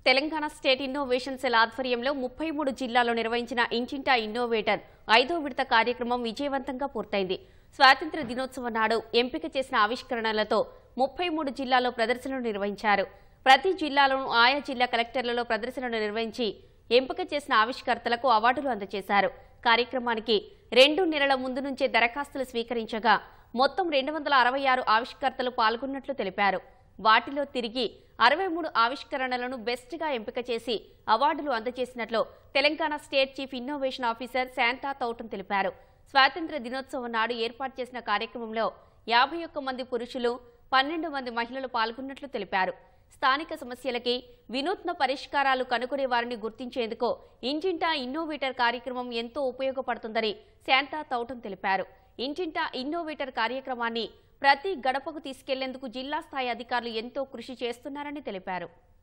Telangana state innovation cell ఆధ్వర్యంలో ముప్పై మూడు జిల్లాల్లో నిర్వహించిన ఇంచింటా ఇన్నోవేటర్ ఐదో విడత కార్యక్రమం విజయవంతంగా పూర్తయింది స్వాతంత్ర దినోత్సవం నాడు ఎంపిక చేసిన ఆవిష్కరణలతో ముప్పై మూడు జిల్లాల్లో ప్రదర్శనలు నిర్వహించారు ప్రతి జిల్లాలోనూ ఆయా జిల్లా కలెక్టర్లలో ప్రదర్శనలు నిర్వహించి ఎంపిక చేసిన ఆవిష్కర్తలకు అవార్డులు అందజేశారు కార్యక్రమానికి రెండు నెలల ముందు నుంచే దరఖాస్తులు స్వీకరించగా మొత్తం రెండు వందల అరవై ఆరు ఆవిష్కర్తలు పాల్గొన్నట్లు తెలిపారు వాటిలో తిరిగి అరవై మూడు ఆవిష్కరణలను బెస్ట్గా ఎంపిక చేసి అవార్డులు అందజేసినట్లు Telangana state chief innovation officer Shanta Thoutam తెలిపారు స్వాతంత్ర దినోత్సవం నాడు ఏర్పాటు చేసిన కార్యక్రమంలో యాభై ఒక్క మంది పురుషులు పన్నెండు మంది మహిళలు పాల్గొన్నట్లు తెలిపారు స్థానిక సమస్యలకి వినూత్న పరిష్కారాలు కనుగొనే వారిని గుర్తించేందుకు ఇంజింటా ఇన్నోవేటర్ కార్యక్రమం ఎంతో ఉపయోగపడుతుందని శాంతా తౌటన్ తెలిపారు ఇంజింటా ఇన్నోవేటర్ కార్యక్రమాన్ని ప్రతి గడపకు తీసుకెళ్లేందుకు జిల్లా స్థాయి అధికారులు ఎంతో కృషి చేస్తున్నారని తెలిపారు